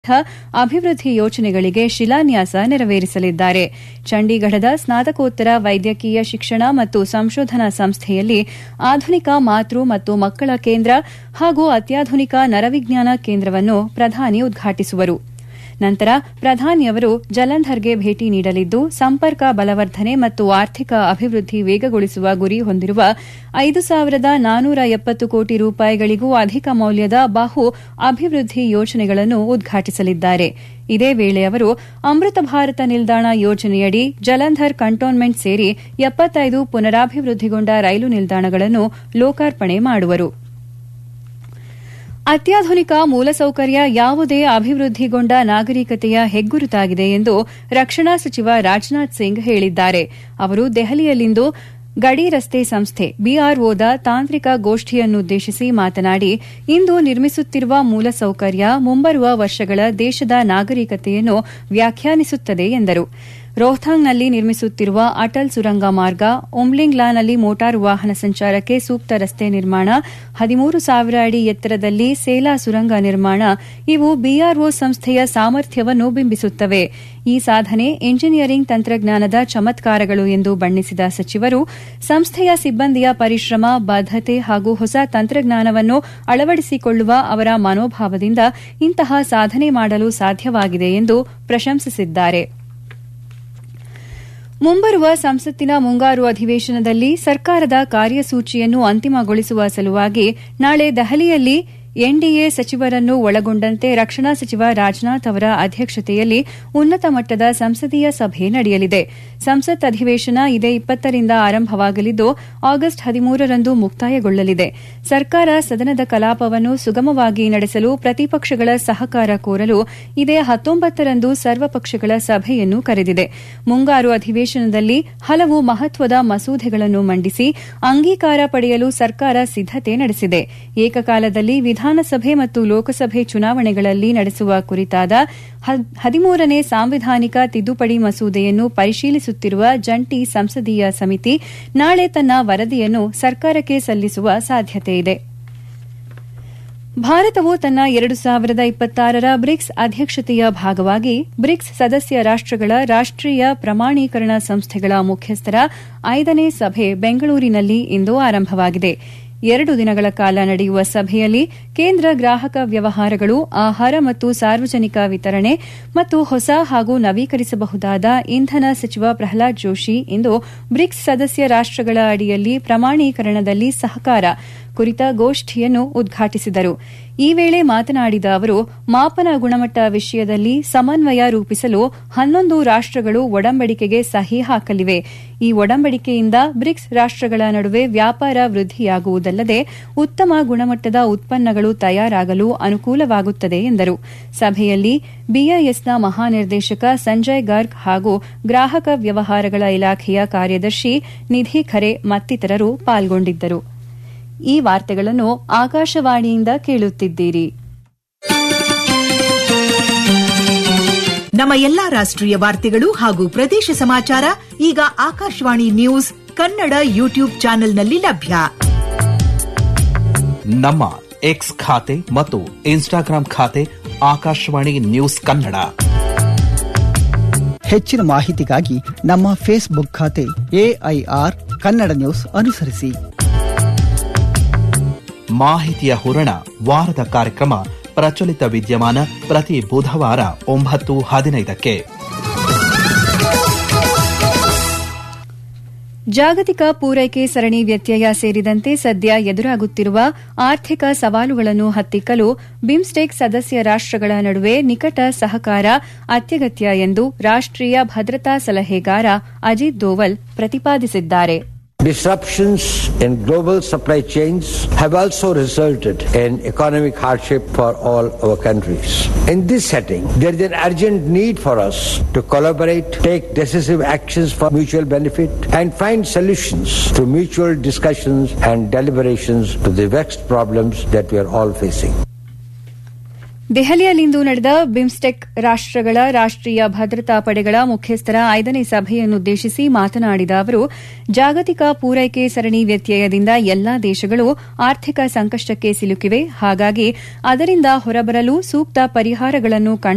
ಅಭಿವೃದ್ಧಿ ಯೋಜನೆಗಳಿಗೆ ಶಿಲಾನ್ಯಾಸ ನೆರವೇರಿಸಲಿದ್ದಾರೆ ಚಂಡೀಗಢದ ಸ್ನಾತಕೋತ್ತರ ವೈದ್ಯಕೀಯ ಶಿಕ್ಷಣ ಮತ್ತು ಸಂಶೋಧನಾ ಸಂಸ್ಥೆಯಲ್ಲಿ ಆಧುನಿಕ ಮಾತೃ ಮತ್ತು ಮಕ್ಕಳ ಕೇಂದ್ರ ಹಾಗೂ ಅತ್ಯಾಧುನಿಕ ನರವಿಜ್ಞಾನ ಕೇಂದ್ರವನ್ನು ಪ್ರಧಾನಿ ಉದ್ಘಾಟಿಸುವರು ನಂತರ ಪ್ರಧಾನಿಯವರು ಜಲಂಧರ್ಗೆ ಭೇಟಿ ನೀಡಲಿದ್ದು ಸಂಪರ್ಕ ಬಲವರ್ಧನೆ ಮತ್ತು ಆರ್ಥಿಕ ಅಭಿವೃದ್ಧಿ ವೇಗಗೊಳಿಸುವ ಗುರಿ ಹೊಂದಿರುವ ಐದು ಸಾವಿರದ ನಾನೂರ ಎಪ್ಪತ್ತು ಕೋಟಿ ರೂಪಾಯಿಗಳಿಗೂ ಅಧಿಕ ಮೌಲ್ಯದ ಬಹು ಅಭಿವೃದ್ಧಿ ಯೋಜನೆಗಳನ್ನು ಉದ್ಘಾಟಿಸಲಿದ್ದಾರೆ ಇದೇ ವೇಳೆ ಅವರು ಅಮೃತ ಭಾರತ ನಿಲ್ದಾಣ ಯೋಜನೆಯಡಿ ಜಲಂಧರ್ ಕಂಟೋನ್ಮೆಂಟ್ ಸೇರಿ ಎಪ್ಪತ್ತೈದು ಪುನರಾಭಿವೃದ್ಧಿಗೊಂಡ ರೈಲು ನಿಲ್ದಾಣಗಳನ್ನು ಲೋಕಾರ್ಪಣೆ ಮಾಡುವರು ಅತ್ಯಾಧುನಿಕ ಮೂಲಸೌಕರ್ಯ ಯಾವುದೇ ಅಭಿವೃದ್ಧಿಗೊಂಡ ನಾಗರಿಕತೆಯ ಹೆಗ್ಗುರುತಾಗಿದೆ ಎಂದು ರಕ್ಷಣಾ ಸಚಿವ ರಾಜನಾಥ್ ಸಿಂಗ್ ಹೇಳಿದ್ದಾರೆ ಅವರು ದೆಹಲಿಯಲ್ಲಿಂದು ಗಡಿ ರಸ್ತೆ ಸಂಸ್ಥೆ ಬಿಆರ್ಒದ ತಾಂತ್ರಿಕ ಗೋಷ್ಠಿಯನ್ನುದ್ದೇಶಿಸಿ ಮಾತನಾಡಿ ಇಂದು ನಿರ್ಮಿಸುತ್ತಿರುವ ಮೂಲಸೌಕರ್ಯ ಮುಂಬರುವ ವರ್ಷಗಳ ದೇಶದ ನಾಗರಿಕತೆಯನ್ನು ವ್ಯಾಖ್ಯಾನಿಸುತ್ತದೆ ಎಂದರು ರೋಹ್ತಾಂಗ್ನಲ್ಲಿ ನಿರ್ಮಿಸುತ್ತಿರುವ ಅಟಲ್ ಸುರಂಗ ಮಾರ್ಗ ಉಮ್ಲಿಂಗ್ಲಾನಲ್ಲಿ ಮೋಟಾರು ವಾಹನ ಸಂಚಾರಕ್ಕೆ ಸೂಕ್ತ ರಸ್ತೆ ನಿರ್ಮಾಣ ಹದಿಮೂರು ಸಾವಿರ ಅಡಿ ಎತ್ತರದಲ್ಲಿ ಸೇಲಾ ಸುರಂಗ ನಿರ್ಮಾಣ ಇವು ಬಿಆರ್ಒ ಸಂಸ್ಥೆಯ ಸಾಮರ್ಥ್ಯವನ್ನು ಬಿಂಬಿಸುತ್ತವೆ ಈ ಸಾಧನೆ ಎಂಜಿನಿಯರಿಂಗ್ ತಂತ್ರಜ್ಞಾನದ ಚಮತ್ಕಾರಗಳು ಎಂದು ಬಣ್ಣಿಸಿದ ಸಚಿವರು ಸಂಸ್ಥೆಯ ಸಿಬ್ಬಂದಿಯ ಪರಿಶ್ರಮ ಬದ್ದತೆ ಹಾಗೂ ಹೊಸ ತಂತ್ರಜ್ಞಾನವನ್ನು ಅಳವಡಿಸಿಕೊಳ್ಳುವ ಅವರ ಮನೋಭಾವದಿಂದ ಇಂತಹ ಸಾಧನೆ ಮಾಡಲು ಸಾಧ್ಯವಾಗಿದೆ ಎಂದು ಪ್ರಶಂಸಿಸಿದ್ದಾರೆ ಮುಂಬರುವ ಸಂಸತ್ತಿನ ಮುಂಗಾರು ಅಧಿವೇಶನದಲ್ಲಿ ಸರ್ಕಾರದ ಕಾರ್ಯಸೂಚಿಯನ್ನು ಅಂತಿಮಗೊಳಿಸುವ ಸಲುವಾಗಿ ನಾಳೆ ದೆಹಲಿಯಲ್ಲಿ ಎನ್ಡಿಎ ಸಚಿವರನ್ನು ಒಳಗೊಂಡಂತೆ ರಕ್ಷಣಾ ಸಚಿವ ರಾಜನಾಥ್ ಅವರ ಅಧ್ಯಕ್ಷತೆಯಲ್ಲಿ ಉನ್ನತ ಮಟ್ಟದ ಸಂಸದೀಯ ಸಭೆ ನಡೆಯಲಿದೆ ಸಂಸತ್ ಅಧಿವೇಶನ ಇದೇ ಇಪ್ಪತ್ತರಿಂದ ಆರಂಭವಾಗಲಿದ್ದು ಆಗಸ್ಟ್ ಹದಿಮೂರರಂದು ಮುಕ್ತಾಯಗೊಳ್ಳಲಿದೆ ಸರ್ಕಾರ ಸದನದ ಕಲಾಪವನ್ನು ಸುಗಮವಾಗಿ ನಡೆಸಲು ಪ್ರತಿಪಕ್ಷಗಳ ಸಹಕಾರ ಕೋರಲು ಇದೇ ಹತ್ತೊಂಬತ್ತರಂದು ಸರ್ವಪಕ್ಷಗಳ ಸಭೆಯನ್ನು ಕರೆದಿದೆ ಮುಂಗಾರು ಅಧಿವೇಶನದಲ್ಲಿ ಹಲವು ಮಹತ್ವದ ಮಸೂದೆಗಳನ್ನು ಮಂಡಿಸಿ ಅಂಗೀಕಾರ ಪಡೆಯಲು ಸರ್ಕಾರ ಸಿದ್ದತೆ ನಡೆಸಿದೆ ಏಕಕಾಲದಲ್ಲಿ ವಿಧಾನಸಭೆ ಮತ್ತು ಲೋಕಸಭೆ ಚುನಾವಣೆಗಳಲ್ಲಿ ನಡೆಸುವ ಕುರಿತಾದ ಹದಿಮೂರನೇ ಸಾಂವಿಧಾನಿಕ ತಿದ್ದುಪಡಿ ಮಸೂದೆಯನ್ನು ಪರಿಶೀಲಿಸುತ್ತಿರುವ ಜಂಟಿ ಸಂಸದೀಯ ಸಮಿತಿ ನಾಳೆ ತನ್ನ ವರದಿಯನ್ನು ಸರ್ಕಾರಕ್ಕೆ ಸಲ್ಲಿಸುವ ಸಾಧ್ಯತೆಯಿದೆ ಭಾರತವು ತನ್ನ ಎರಡು ಸಾವಿರದ ಇಪ್ಪತ್ತಾರರ ಬ್ರಿಕ್ಸ್ ಅಧ್ಯಕ್ಷತೆಯ ಭಾಗವಾಗಿ ಬ್ರಿಕ್ಸ್ ಸದಸ್ಯ ರಾಷ್ಟಗಳ ರಾಷ್ಟೀಯ ಪ್ರಮಾಣೀಕರಣ ಸಂಸ್ಥೆಗಳ ಮುಖ್ಯಸ್ಥರ ಐದನೇ ಸಭೆ ಬೆಂಗಳೂರಿನಲ್ಲಿ ಇಂದು ಆರಂಭವಾಗಿದೆ ಎರಡು ದಿನಗಳ ಕಾಲ ನಡೆಯುವ ಸಭೆಯಲ್ಲಿ ಕೇಂದ್ರ ಗ್ರಾಹಕ ವ್ಯವಹಾರಗಳು ಆಹಾರ ಮತ್ತು ಸಾರ್ವಜನಿಕ ವಿತರಣೆ ಮತ್ತು ಹೊಸ ಹಾಗೂ ನವೀಕರಿಸಬಹುದಾದ ಇಂಧನ ಸಚಿವ ಪ್ರಹ್ಲಾದ್ ಜೋಶಿ ಇಂದು ಬ್ರಿಕ್ಸ್ ಸದಸ್ಯ ರಾಷ್ಟಗಳ ಅಡಿಯಲ್ಲಿ ಪ್ರಮಾಣೀಕರಣದಲ್ಲಿ ಸಹಕಾರ ಕುರಿತ ಗೋಷ್ಠಿಯನ್ನು ಉದ್ಘಾಟಿಸಿದರು ಈ ವೇಳೆ ಮಾತನಾಡಿದ ಅವರು ಮಾಪನ ಗುಣಮಟ್ಟ ವಿಷಯದಲ್ಲಿ ಸಮನ್ವಯ ರೂಪಿಸಲು ಹನ್ನೊಂದು ರಾಷ್ಟಗಳು ಒಡಂಬಡಿಕೆಗೆ ಸಹಿ ಹಾಕಲಿವೆ ಈ ಒಡಂಬಡಿಕೆಯಿಂದ ಬ್ರಿಕ್ಸ್ ರಾಷ್ಟಗಳ ನಡುವೆ ವ್ಯಾಪಾರ ವೃದ್ಧಿಯಾಗುವುದಲ್ಲದೆ ಉತ್ತಮ ಗುಣಮಟ್ಟದ ಉತ್ಪನ್ನಗಳು ತಯಾರಾಗಲು ಅನುಕೂಲವಾಗುತ್ತದೆ ಎಂದರು ಸಭೆಯಲ್ಲಿ ಬಿಐಎಸ್ನ ಮಹಾನಿರ್ದೇಶಕ ಸಂಜಯ್ ಗರ್ಗ್ ಹಾಗೂ ಗ್ರಾಹಕ ವ್ಯವಹಾರಗಳ ಇಲಾಖೆಯ ಕಾರ್ಯದರ್ಶಿ ನಿಧಿ ಖರೆ ಮತ್ತಿತರರು ಪಾಲ್ಗೊಂಡಿದ್ದರು ಈ ವಾರ್ತೆಗಳನ್ನು ಆಕಾಶವಾಣಿಯಿಂದ ಕೇಳುತ್ತಿದ್ದೀರಿ ನಮ್ಮ ಎಲ್ಲಾ ರಾಷ್ಟ್ರೀಯ ವಾರ್ತೆಗಳು ಹಾಗೂ ಪ್ರದೇಶ ಸಮಾಚಾರ ಈಗ ಆಕಾಶವಾಣಿ ನ್ಯೂಸ್ ಕನ್ನಡ ಯೂಟ್ಯೂಬ್ ಚಾನೆಲ್ನಲ್ಲಿ ಲಭ್ಯ ನಮ್ಮ ಎಕ್ಸ್ ಖಾತೆ ಮತ್ತು ಇನ್ಸ್ಟಾಗ್ರಾಂ ಖಾತೆ ಆಕಾಶವಾಣಿ ನ್ಯೂಸ್ ಕನ್ನಡ ಹೆಚ್ಚಿನ ಮಾಹಿತಿಗಾಗಿ ನಮ್ಮ ಫೇಸ್ಬುಕ್ ಖಾತೆ ಎಐಆರ್ ಕನ್ನಡ ನ್ಯೂಸ್ ಅನುಸರಿಸಿ ಮಾಹಿತಿಯ ಹೂರಣ ವಾರದ ಕಾರ್ಯಕ್ರಮ ಪ್ರಚಲಿತ ವಿದ್ಯಮಾನ ಪ್ರತಿ ಬುಧವಾರ ಒಂಬತ್ತು ಹದಿನೈದಕ್ಕೆ ಜಾಗತಿಕ ಪೂರೈಕೆ ಸರಣಿ ವ್ಯತ್ಯಯ ಸೇರಿದಂತೆ ಸದ್ಯ ಎದುರಾಗುತ್ತಿರುವ ಆರ್ಥಿಕ ಸವಾಲುಗಳನ್ನು ಹತ್ತಿಕ್ಕಲು ಬಿಮ್ಸ್ಟೆಕ್ ಸದಸ್ಯ ರಾಷ್ಟಗಳ ನಡುವೆ ನಿಕಟ ಸಹಕಾರ ಅತ್ಯಗತ್ಯ ಎಂದು ರಾಷ್ಟೀಯ ಭದ್ರತಾ ಸಲಹೆಗಾರ ಅಜಿತ್ ದೋವಲ್ ಪ್ರತಿಪಾದಿಸಿದ್ದಾರೆ Disruptions in global supply chains have also resulted in economic hardship for all our countries. In this setting, there is an urgent need for us to collaborate, take decisive actions for mutual benefit, and find solutions to mutual discussions and deliberations to the vexed problems that we are all facing. ದೆಹಲಿಯಲ್ಲಿಂದು ನಡೆದ BIMSTEC ರಾಷ್ಟಗಳ ರಾಷ್ಟೀಯ ಭದ್ರತಾ ಪಡೆಗಳ ಮುಖ್ಯಸ್ಥರ ಐದನೇ ಸಭೆಯನ್ನುದ್ದೇಶಿಸಿ ಮಾತನಾಡಿದ ಅವರು ಜಾಗತಿಕ ಪೂರೈಕೆ ಸರಣಿ ವ್ಯತ್ಯಯದಿಂದ ಎಲ್ಲಾ ದೇಶಗಳು ಆರ್ಥಿಕ ಸಂಕಷ್ಟಕ್ಕೆ ಸಿಲುಕಿವೆ ಹಾಗಾಗಿ ಅದರಿಂದ ಹೊರಬರಲು ಸೂಕ್ತ ಪರಿಹಾರಗಳನ್ನು